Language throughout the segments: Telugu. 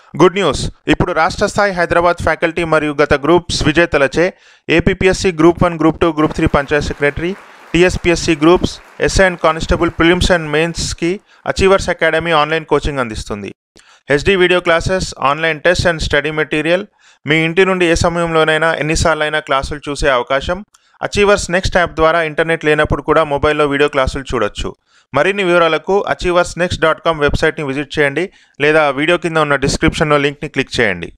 గుడ్ న్యూస్ ఇప్పుడు రాష్ట్ర స్థాయి హైదరాబాద్ ఫ్యాకల్టీ మరియు గత గ్రూప్స్ విజేతలచే APPSC group one group two group three panchayat secretary TSPSC groups SI and constable prelims and మెయిన్స్కి అచీవర్స్ అకాడమీ ఆన్లైన్ కోచింగ్ అందిస్తుంది HD video classes online test and study material మీ ఇంటి నుండి ఏ సమయంలోనైనా ఎన్నిసార్లైనా క్లాసులు చూసే అవకాశం అచీవర్స్ నెక్స్ట్ యాప్ ద్వారా ఇంటర్నెట్ లేనప్పుడు కూడా మొబైల్లో వీడియో క్లాసులు చూడొచ్చు మరిన్ని వివరాలకు అచీవర్స్ నెక్స్ట్ డాట్ కామ్ వెబ్సైట్ని విజిట్ చేయండి లేదా వీడియో కింద ఉన్న డిస్క్రిప్షన్లో లింక్ని క్లిక్ చేయండి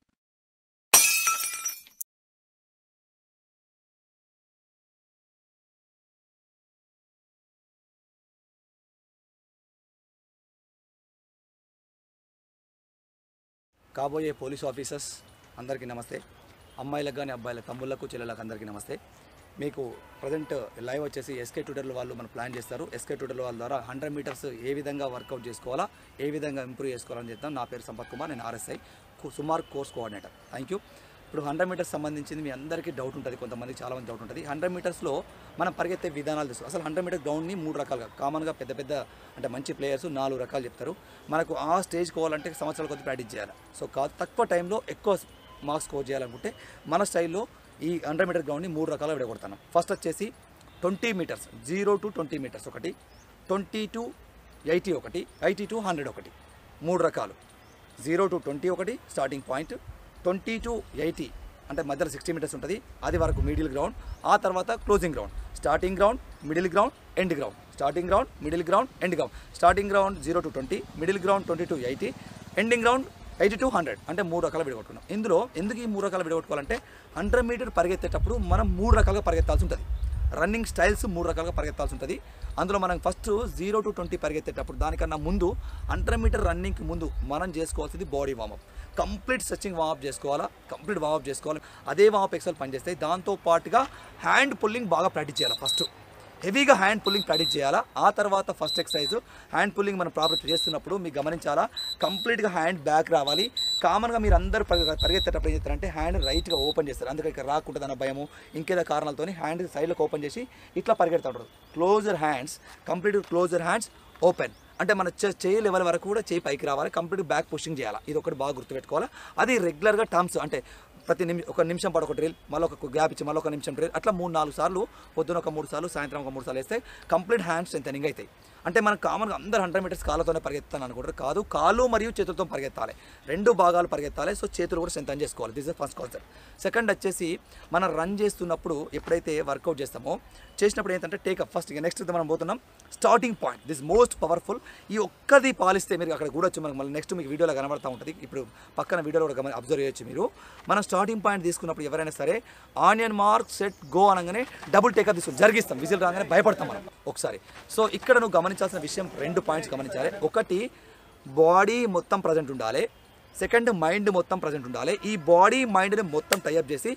కాబోయే పోలీస్ ఆఫీసర్స్ అందరికీ నమస్తే అమ్మాయిలకు కానీ అబ్బాయిల తమ్ముళ్ళకు చెల్లెలకు అందరికీ నమస్తే మీకు ప్రజెంట్ లైవ్ వచ్చేసి ఎస్కే ట్యూటర్ల వాళ్ళు మనం ప్లాన్ చేస్తారు ఎస్కే ట్యూటర్ల వాళ్ళ ద్వారా హండ్రెడ్ మీటర్స్ ఏ విధంగా వర్కౌట్ చేసుకోవాలా ఏ విధంగా ఇంప్రూవ్ చేసుకోవాలని చెప్తాం నా పేరు సంపత్ కుమార్ నేను ఆర్ఎస్ఐ సుమార్ కోర్స్ కోఆర్డినేటర్ థ్యాంక్ యూ ఇప్పుడు హండ్రెడ్ మీటర్స్ సంబంధించింది మీ అందరికీ డౌట్ ఉంటుంది కొంతమందికి చాలా మంది డౌట్ ఉంటుంది హండ్రెడ్ మీటర్స్లో మనం పరిగెత్తే విధానాలు తెలుసు అసలు హండ్రెడ్ మీటర్ గ్రౌండ్ని మూడు రకాలుగా కామన్గా పెద్ద పెద్ద అంటే మంచి ప్లేయర్స్ నాలుగు రకాలు చెప్తారు మనకు ఆ స్టేజ్ పోవాలంటే సంవత్సరాల కొద్ది ప్రాక్టీస్ చేయాలి సో కా తక్కువ టైంలో ఎక్కువ మార్క్స్ స్కోర్ చేయాలనుకుంటే మన స్టైల్లో ఈ హండ్రెడ్ మీటర్ గ్రౌండ్ని మూడు రకాలుగా విడగొడతాను ఫస్ట్ వచ్చేసి twenty metres zero to twenty metres ఒకటి ట్వంటీ టు ఎయిటీ ఒకటి ఎయిటీ టు హండ్రెడ్ ఒకటి మూడు రకాలు జీరో టు ట్వంటీ ఒకటి starting point twenty to eighty అంటే మధ్యలో సిక్స్టీ మీటర్స్ ఉంటుంది అది వరకు మిడిల్ గ్రౌండ్ ఆ తర్వాత closing ground starting ground middle ground end ground starting ground middle ground end ground starting ground zero to twenty middle ground twenty to eighty ending ground eighty to hundred అంటే మూడు రకాలు విడగొట్టుకున్నాం ఇందులో ఎందుకు ఈ మూడు రకాలు విడగొట్టుకోవాలంటే హండ్రెడ్ మీటర్ పరిగెత్తేటప్పుడు మనం మూడు రకాలుగా పరిగెత్తాల్సి ఉంటుంది రన్నింగ్ స్టైల్స్ మూడు రకాలుగా పరిగెత్తాల్సి ఉంటుంది అందులో మనం ఫస్ట్ జీరో టు ట్వంటీ పరిగెత్తేటప్పుడు దానికన్నా ముందు హండ్రెడ్ మీటర్ రన్నింగ్కి ముందు మనం చేసుకోవాల్సింది body warmup complete stretching warmup చేసుకోవాలా కంప్లీట్ వామప్ చేసుకోవాలి అదే వామప్ ఎక్సల్ పనిచేస్తాయి దాంతో పాటుగా హ్యాండ్ పుల్లింగ్ బాగా ప్రాక్టీస్ చేయాలి ఫస్ట్ హెవీగా హ్యాండ్ పుల్లింగ్ ప్రాక్టీస్ చేయాలా ఆ తర్వాత ఫస్ట్ ఎక్సర్సైజ్ హ్యాండ్ పుల్లింగ్ మనం ప్రాపర్ చేస్తున్నప్పుడు మీకు గమనించాలా కంప్లీట్గా హ్యాండ్ బ్యాక్ రావాలి కామన్గా మీరు అందరూ పరిగె- పరిగెత్తేటప్పుడు ఏం చేస్తారంటే హ్యాండ్ రైట్గా ఓపెన్ చేస్తారు అందుకే ఇక్కడ రాకుంటుంది అన్న భయము ఇంకేదో కారణాలతో హ్యాండ్ సైడ్లోకి ఓపెన్ చేసి ఇట్లా పరిగెడతాడు closer hands complete closer hands open అంటే మన చే- చేయి లెవెల్ వరకు కూడా చేయి పైకి రావాలి కంప్లీట్ బ్యాక్ పుషింగ్ చేయాలి ఇది ఒకటి బాగా గుర్తుపెట్టుకోవాలి అది రెగ్యులర్గా టర్మ్స్ అంటే ప్రతి నిమి ఒక నిమిషం పాటు ఒక డ్రిల్ మళ్ళీ ఒక గ్యాప్ ఇచ్చి మళ్ళీ ఒక నిమిషం డ్రిల్ అట్లా మూడు నాలుగు సార్లు పొద్దున ఒక మూడు సార్లు సాయంత్రం ఒక మూడు సార్లు వేస్తే కంప్లీట్ హ్యాండ్ స్ట్రెంథనింగ్ అవుతాయి అంటే మనం కామన్గా అందరు హండ్రెడ్ మీటర్స్ కాళ్ళతోనే పరిగెత్తాను అనుకుంటారు కాదు కాళ్ళు మరియు చేతులతో పరిగెత్తాలి రెండు భాగాలు పరిగెత్తాలి సో చేతులు కూడా స్ట్రెంథన్ చేసుకోవాలి this is first concept second వచ్చేసి మనం రన్ చేస్తున్నప్పుడు ఎప్పుడైతే వర్కౌట్ చేస్తామో చేసినప్పుడు ఏంటంటే టేకప్ ఫస్ట్ ఇక నెక్స్ట్ మనం పోతున్నాం starting point this most powerful ఈ ఒక్కది పాలిస్తే మీరు అక్కడ కూడొచ్చు మనకు మళ్ళీ నెక్స్ట్ మీకు వీడియోలో కనబడతా ఉంటుంది ఇప్పుడు పక్కన వీడియోలో కూడా గమని అబ్జర్వ్ చేయొచ్చు మీరు మనం స్టార్టింగ్ పాయింట్ తీసుకున్నప్పుడు ఎవరైనా సరే ఆనియన్ మార్క్ సెట్ గో అనగానే డబుల్ టేకప్ తీసుకుని జరిగిస్తాం విజిల్ రాగానే భయపడతాం మనం ఒకసారి సో ఇక్కడ నువ్వు గమనించాల్సిన విషయం రెండు పాయింట్స్ గమనించాలి ఒకటి బాడీ మొత్తం ప్రజెంట్ ఉండాలి సెకండ్ మైండ్ మొత్తం ప్రజెంట్ ఉండాలి ఈ బాడీ మైండ్ని మొత్తం టైప్ చేసి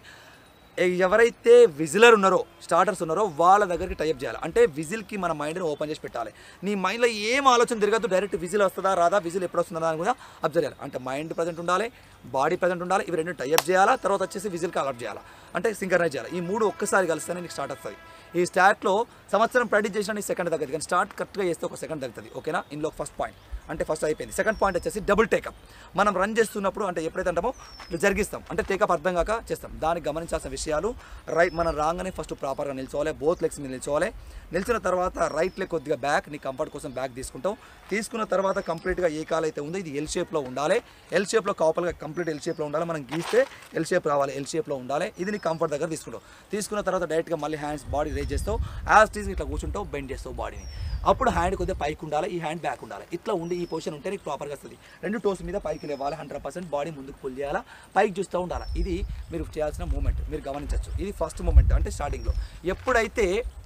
ఎ- ఎవరైతే విజిలర్ ఉన్నారో స్టార్టర్స్ ఉన్నారో వాళ్ళ దగ్గరికి టైప్ చేయాలి అంటే విజిల్కి మన మైండ్ని ఓపెన్ చేసి పెట్టాలి నీ మైండ్లో ఏం ఆలోచన తిరగద్దు డైరెక్ట్ విజిల్ వస్తుందా రాదా విజిల్ ఎప్పుడు వస్తుందా అని కూడా అబ్జర్వ్ చేయాలి అంటే మైండ్ ప్రజెంట్ ఉండాలి బాడీ ప్రజెంట్ ఉండాలి ఇవి రెండు టైప్ చేయాలా తర్వాత వచ్చేసి విజిల్కి అలర్ట్ చేయాలి అంటే సింకర్నైజ్ చేయాలి ఈ మూడు ఒక్కసారి కలిస్తేనే నీకు స్టార్ట్ వస్తుంది ఈ స్టార్ట్లో సంవత్సరం ప్రాక్టీస్ చేసిన నీ సెకండ్ తగ్గదు కానీ స్టార్ట్ కరెక్ట్గా చేస్తే ఒక సెకండ్ తగ్గుతుంది ఓకేనా ఇందులో ఫస్ట్ పాయింట్ అంటే ఫస్ట్ అయిపోయింది సెకండ్ పాయింట్ వచ్చేసి డబుల్ టేకప్ మనం రన్ చేస్తున్నప్పుడు అంటే ఎప్పుడైతే అంటామో ఇట్లా జరిగిస్తాం అంటే టేకప్ అర్థం కాక చేస్తాం దానికి గమనించాల్సిన విషయాలు రైట్ మనం రాగానే ఫస్ట్ ప్రాపర్గా నిల్చోవాలి బోత్ లెగ్స్ మీద నిల్చోవాలి నిలిచిన తర్వాత రైట్ లెగ్ కొద్దిగా బ్యాక్ నీ కంఫర్ట్ కోసం బ్యాక్ తీసుకుంటాం తీసుకున్న తర్వాత కంప్లీట్గా ఏ కాలు అయితే ఉందో ఇది ఎల్ షేప్లో ఉండాలి ఎల్ షేప్లో కాపల్గా కంప్లీట్ ఎల్ షేప్లో ఉండాలి మనం గీస్తే ఎల్ షేప్ రావాలి ఎల్ షేప్లో ఉండాలి ఇది నీ కంఫర్ట్ దగ్గర తీసుకుంటావు తీసుకున్న తర్వాత డైరెక్ట్గా మళ్ళీ హ్యాండ్స్ బాడీ రేజ్ చేస్తావు యాజ్ టీజ్ ఇట్లా కూర్చుంటావు బెండ్ చేస్తావు బాడీని అప్పుడు హ్యాండ్ కొద్దిగా పైకి ఉండాలి ఈ హ్యాండ్ బ్యాక్ ఉండాలి ఇట్లా ఉండి ఈ పొజిషన్ ఉంటే నీకు ప్రాపర్గా వస్తుంది రెండు టోస్ మీద పైకి లేవాలి హండ్రెడ్ పర్సెంట్ బాడీ ముందుకు పుల్ చేయాలా పైకి చూస్తూ ఉండాలి ఇది మీరు చేయాల్సిన మూమెంట్ మీరు గమనించవచ్చు ఇది ఫస్ట్ మూమెంట్ అంటే స్టార్టింగ్లో ఎప్పుడైతే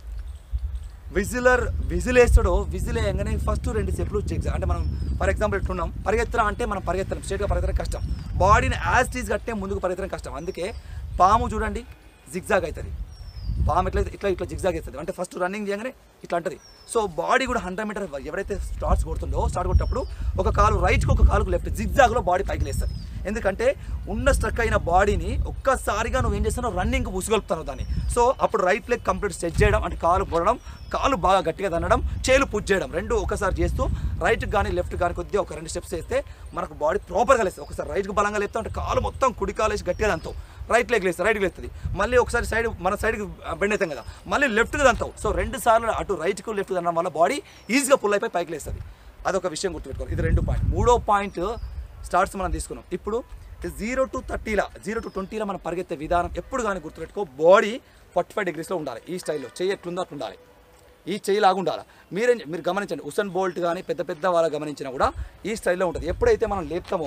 విజిలర్ విజిల్ వేస్తాడో విజిల్ వేయగానే ఫస్ట్ రెండు స్టెప్లు చెక్ అంటే మనం ఫర్ ఎగ్జాంపుల్ ఎట్లున్నాం పరిగెత్తడం అంటే మనం పరిగెత్తడం స్ట్రేట్గా పరిగెత్తడం కష్టం బాడీని యాజ్ టీజ్ కట్టే ముందుకు పరిగెత్తడం కష్టం అందుకే పాము చూడండి జిగ్జాగ్ అవుతుంది పాము ఎట్లా ఇట్లా ఇట్లా జిగ్జాగ్ వేస్తుంది అంటే ఫస్ట్ రన్నింగ్ చేయగానే ఇట్లా అంటది సో బాడీ కూడా హండ్రెడ్ మీటర్ ఎవరైతే స్టార్ట్స్ కొడుతుందో స్టార్ట్ కొట్టినప్పుడు ఒక కాలు రైట్కి ఒక కాలుకు లెఫ్ట్ జిగ్జాగ్లో బాడీ పైకి లేస్తుంది ఎందుకంటే ఉన్న స్ట్రక్ అయిన బాడీని ఒక్కసారిగా నువ్వు ఏం చేస్తున్నావు రన్నింగ్ ఉసుగొలుపుతావు దాన్ని సో అప్పుడు రైట్ లెగ్ కంప్లీట్ సెట్ చేయడం అంటే కాలు పొడడం కాలు బాగా గట్టిగా తన్నడం చేలు పుష్ చేయడం రెండు ఒకసారి చేస్తూ రైట్ కానీ లెఫ్ట్ కానీ కొద్దిగా ఒక రెండు స్టెప్స్ వేస్తే మనకు బాడీ ప్రాపర్గా లేస్తుంది ఒకసారి రైట్కి బలంగా లేపుతాం అంటే కాలు మొత్తం కుడి కాలు వేసి గట్టిగా దంతావు రైట్ లెగ్ లేస్తుంది రైట్కి లేస్తుంది మళ్ళీ ఒకసారి సైడ్ మన సైడ్కి బెండ్ అవుతాం కదా మళ్ళీ లెఫ్ట్కి దంతావు సో రెండు సార్లు అటు రైట్కు లెఫ్ట్ దనడం వల్ల బాడీ ఈజీగా పుల్ అయిపోయి పైకి లేస్తుంది అదొక విషయం గుర్తుపెట్టుకోవాలి ఇది రెండు పాయింట్ మూడో పాయింట్ స్టార్ట్స్ మనం తీసుకున్నాం ఇప్పుడు జీరో టు థర్టీలా జీరో టు ట్వంటీలో మనం పరిగెత్తే విధానం ఎప్పుడు కానీ గుర్తుపెట్టుకో బాడీ ఫార్టీ ఫైవ్ డిగ్రీస్లో ఉండాలి ఈ స్టైల్లో చెయ్యి ఎట్లుందో అట్లా ఉండాలి ఈ చెయ్యి లాగా ఉండాలి మీరేం మీరు గమనించండి ఉసన్ బోల్ట్ కానీ పెద్ద పెద్ద వాళ్ళ గమనించినా కూడా ఈ స్టైల్లో ఉంటుంది ఎప్పుడైతే మనం లేపుతామో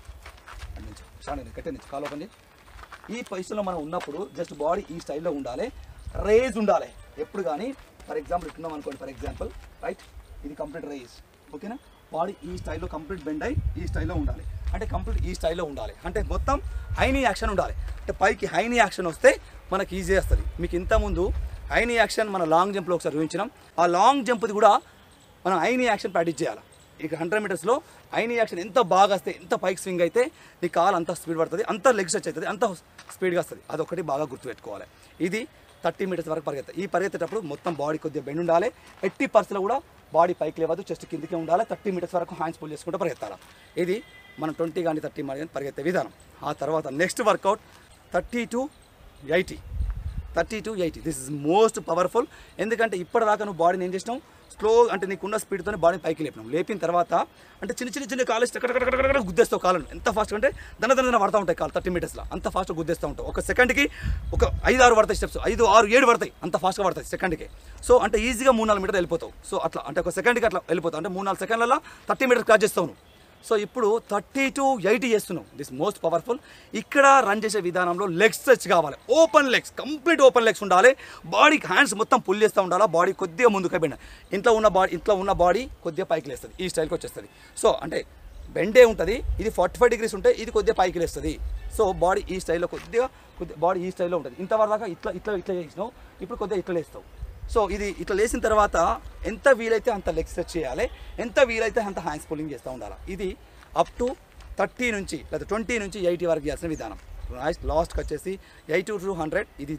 అటు నుంచి స్టాండ్ నుంచి కట్టే నుంచి కాలు ఓపెన్ చేయి. ఈ పొజిషన్లో మనం ఉన్నప్పుడు జస్ట్ బాడీ ఈ స్టైల్లో ఉండాలి రేజ్ ఉండాలి ఎప్పుడు కానీ ఫర్ ఎగ్జాంపుల్ ఇట్టున్నాం అనుకోండి ఫర్ ఎగ్జాంపుల్ రైట్ ఇది కంప్లీట్ రేజ్ ఓకేనా బాడీ ఈ స్టైల్లో కంప్లీట్ బెండ్ అయ్యి ఈ స్టైల్లో ఉండాలి అంటే కంప్లీట్ ఈ స్టైల్లో ఉండాలి అంటే మొత్తం హైనీ యాక్షన్ ఉండాలి అంటే పైకి హైనీ యాక్షన్ వస్తే మనకి ఈజీ వస్తుంది మీకు ఇంతకుముందు హైనీ యాక్షన్ మన లాంగ్ జంప్లో ఒకసారి చూపించినాం ఆ లాంగ్ జంప్ది కూడా మనం ఐనీ యాక్షన్ ప్రాక్టీస్ చేయాలి ఇక హండ్రెడ్ మీటర్స్లో ఐనీ యాక్షన్ ఎంత బాగా వస్తే ఎంత పైకి స్వింగ్ అయితే నీ కాలు అంత స్పీడ్ పడుతుంది అంత లెగ్ స్ట్రెచ్ అవుతుంది అంత స్పీడ్గా వస్తుంది అదొకటి బాగా గుర్తుపెట్టుకోవాలి ఇది థర్టీ మీటర్స్ వరకు పరిగెత్తాలి ఈ పరిగెత్తేటప్పుడు మొత్తం బాడీ కొద్దిగా బెండ్ ఉండాలి ఎట్టి పర్సెంట్ కూడా బాడీ పైకి లేవద్దు చెస్ట్ కిందికి ఉండాలి థర్టీ మీటర్స్ వరకు హ్యాండ్స్ పుల్ చేసుకుంటూ పరిగెత్తాలి ఇది మనం ట్వంటీ కానీ థర్టీ కానీ పరిగెత్తే విధానం ఆ తర్వాత next workout thirty to eighty thirty to eighty this is most powerful ఎందుకంటే ఇప్పటిదాకా నువ్వు బాడీని ఏం చేసినావు స్లో అంటే నీకున్న స్పీడ్తోనే బాడీని పైకి లేపినాం లేపిన తర్వాత అంటే చిన్న చిన్న చిన్న కాలు టక్కడక్కడ గుద్దేస్తావు కాలను ఎంత ఫాస్ట్ అంటే దన దన దన పడతా ఉంటాయి కాలు థర్టీ మీటర్స్లో అంత ఫాస్ట్గా గుద్దేస్తూ ఉంటావు ఒక సెకండ్కి ఒక ఐదు ఆరు పడతాయి స్టెప్స్ ఐదు ఆరు ఏడు పడతాయి అంత ఫాస్ట్గా పడతాయి సెకండ్కి సో అంటే ఈజీగా మూడు నాలుగు మీటర్ వెళ్ళిపోతావు సో అట్లా అంటే ఒక సెకండ్కి అట్లా వెళ్ళిపోతావు అంటే మూడు నాలుగు సెకండ్లలో థర్టీ మీటర్స్ క్రాస్ చేస్తావు నువ్వు సో ఇప్పుడు థర్టీ టు ఎయిటీ చేస్తున్నాం దిస్ మోస్ట్ పవర్ఫుల్ ఇక్కడ రన్ చేసే విధానంలో లెగ్స్ స్ట్రెచ్ కావాలి open legs complete open legs ఉండాలి బాడీ హ్యాండ్స్ మొత్తం పుల్ చేస్తూ ఉండాలి బాడీ కొద్దిగా ముందుకు అయిపోయిన ఇంట్లో ఉన్న బాడీ ఇంట్లో ఉన్న బాడీ కొద్దిగా పైకి లేస్తుంది ఈ స్టైల్కి వచ్చేస్తుంది సో అంటే బెండే ఉంటుంది ఇది ఫార్టీ ఫైవ్ డిగ్రీస్ ఉంటే ఇది కొద్దిగా పైకి లేస్తుంది సో బాడీ ఈ స్టైల్లో కొద్దిగా కొద్దిగా బాడీ ఈ స్టైల్లో ఉంటుంది ఇంతవరకు దాకా ఇట్లా ఇట్లా ఇట్లా చేసినావు ఇప్పుడు కొద్దిగా ఇట్లా లేస్తావు సో ఇది ఇట్లా లేచిన తర్వాత ఎంత వీలైతే అంత లెగ్ స్ట్రెచ్ చేయాలి ఎంత వీలైతే అంత హ్యాండ్స్ పుల్లింగ్ చేస్తూ ఉండాలి ఇది అప్ టు థర్టీ నుంచి లేదా ట్వంటీ నుంచి ఎయిటీ వరకు చేయాల్సిన విధానం లాస్ట్కి వచ్చేసి ఎయిటీ టు హండ్రెడ్ ఇది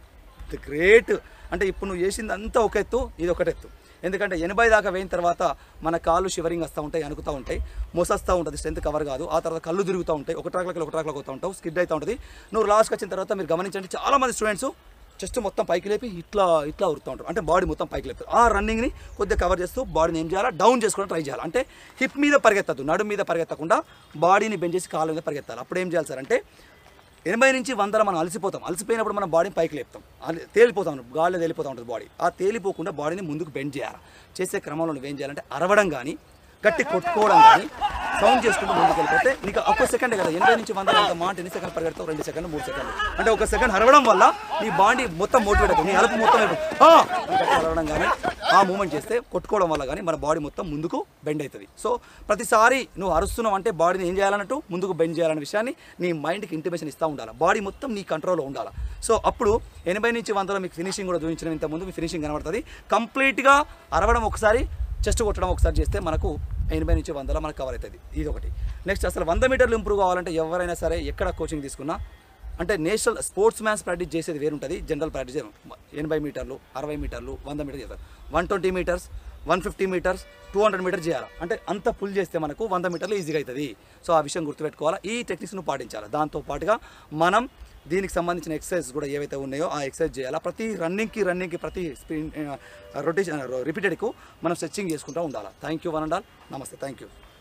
ది గ్రేట్ అంటే ఇప్పుడు నువ్వు చేసింది అంతా ఒక ఎత్తు ఇది ఒకటి ఎత్తు ఎందుకంటే ఎనభై దాకా వేయిన తర్వాత మన కాళ్ళు షివరింగ్ వస్తూ ఉంటాయి అనుకుతూ ఉంటాయి మోసస్తూ ఉంటుంది స్ట్రెంత్ కవర్ కాదు ఆ తర్వాత కళ్ళు తిరుగుతూ ఉంటాయి ఒక ట్రాక్లకి ఒక ట్రాక్లోకి వస్తూ ఉంటావు స్కిడ్ అవుతూ ఉంటుంది నువ్వు లాస్ట్కి వచ్చిన తర్వాత మీరు గమనించండి చాలా మంది స్టూడెంట్స్ చెస్ట్ మొత్తం పైకి లేపి ఇట్లా ఇట్లా ఉరుతూ ఉంటారు అంటే బాడీ మొత్తం పైకి లేపుతారు ఆ రన్నింగ్ని కొద్దిగా కవర్ చేస్తూ బాడీని ఏం చేయాలా డౌన్ చేసుకోవడం ట్రై చేయాలి అంటే హిప్ మీద పరిగెత్తద్దు నడుము మీద పరిగెత్తకుండా బాడీని బెండ్ చేసి కాళ్ళ మీద పరిగెత్తాలి అప్పుడు ఏం చేయాలి సార్ అంటే ఎనభై నుంచి వందల మనం అలసిపోతాం అలసిపోయినప్పుడు మనం బాడీని పైకి లేపుతాం అలి- తేలిపోతాం గాలిలో తేలిపోతూ ఉంటుంది బాడీ ఆ తేలిపోకుండా బాడీని ముందుకు బెండ్ చేయాలి చేసే క్రమంలో నువ్వేం చేయాలంటే అరవడం కానీ గట్టి కొట్టుకోవడం కానీ సౌండ్ చేసుకుంటూ ముందుకు వెళ్ళిపోతే నీకు ఒక్క సెకండ్ కదా ఎనభై నుంచి వందల అంత మాట ఎన్ని సెకండ్ పరిగెడతావు రెండు సెకండ్ మూడు సెకండ్ అంటే ఒక సెకండ్ అరవడం వల్ల నీ బాడీ మొత్తం మోటివేట్ అవుతుంది నీ అలుపు మొత్తం అయిపోతుంది. ఆ! అని గట్టిగా అరవడం కానీ ఆ మూమెంట్ చేస్తే కొట్టుకోవడం వల్ల కానీ మన బాడీ మొత్తం ముందుకు బెండ్ అవుతుంది సో ప్రతిసారి నువ్వు అరుస్తున్నావు అంటే బాడీని ఏం చేయాలన్నట్టు ముందుకు బెండ్ చేయాలనే విషయాన్ని నీ మైండ్కి ఇంటిమేషన్ ఇస్తూ ఉండాలి బాడీ మొత్తం నీ కంట్రోల్లో ఉండాలి సో అప్పుడు ఎనభై నుంచి వందలో మీకు ఫినిషింగ్ కూడా చూపించిన ఇంత ముందు మీ ఫినిషింగ్ కనబడుతుంది కంప్లీట్గా అరవడం ఒకసారి చెస్ట్ కొట్టడం ఒకసారి చేస్తే మనకు ఎనభై నుంచి వందల మనకు కవర్ అవుతుంది ఇది ఒకటి నెక్స్ట్ అసలు వంద మీటర్లు ఇంప్రూవ్ కావాలంటే ఎవరైనా సరే ఎక్కడ కోచింగ్ తీసుకున్నా అంటే నేషనల్ స్పోర్ట్స్ మ్యాన్స్ ప్రాక్టీస్ చేసేది వేరుంటుంది జనరల్ ప్రాక్టీస్ ఎనభై మీటర్లు అరవై మీటర్లు వంద మీటర్లు చేస్తారు one twenty meters one fifty meters two hundred meters చేయాలి అంటే అంత పుల్ చేస్తే మనకు వంద మీటర్లు ఈజీగా అవుతుంది సో ఆ విషయం గుర్తుపెట్టుకోవాలి ఈ టెక్నిక్స్ను పాటించాలి దాంతో పాటుగా మనం దీనికి సంబంధించిన ఎక్సర్సైజ్ కూడా ఏవైతే ఉన్నాయో ఆ ఎక్సర్సైజ్ చేయాలా ప్రతి రన్నింగ్కి రన్నింగ్కి ప్రతి స్పీడ్ రొటేషన్ రిపీటెడ్కు మనం స్ట్రెచ్చింగ్ చేసుకుంటూ ఉండాలి thank you one and all నమస్తే థ్యాంక్ యూ